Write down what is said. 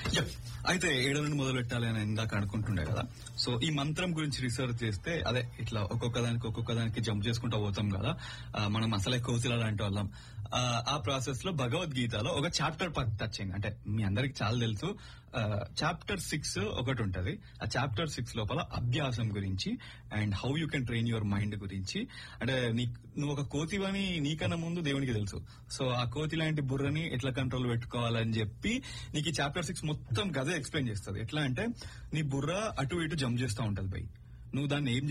Yep. అయితే ఏడు నుండి మొదలు పెట్టాలి అని ఇందాక అనుకుంటుండే కదా సో ఈ మంత్రం గురించి రీసెర్చ్ చేస్తే అదే ఇట్లా ఒక్కొక్క దానికి ఒక్కొక్క దానికి జంప్ చేసుకుంటూ పోతాం కదా ఆ, మనం అసలే కోసిల లాంటి వాళ్ళం ఆ, ఆ ప్రాసెస్ లో భగవద్గీతలో ఒక చాప్టర్ టచింగ్ అంటే మీ అందరికి చాలా తెలుసు చాప్టర్ సిక్స్ ఒకటి ఉంటది ఆ చాప్టర్ సిక్స్ లోపల అభ్యాసం గురించి and how you can train your mind గురించి అంటే నీ నువ్వు ఒక కోతివని నీకన్నా ముందు దేవునికి తెలుసు సో ఆ కోతి లాంటి బుర్రని ఎట్లా కంట్రోల్ పెట్టుకోవాలని చెప్పి నీకు ఈ చాప్టర్ సిక్స్ మొత్తం గదే ఎక్స్ప్లెయిన్ చేస్తుంది ఎట్లా అంటే నీ బుర్ర అటు ఇటు జంప్ చేస్తూ ఉంటది బై నువ్వు దాన్ని ఏం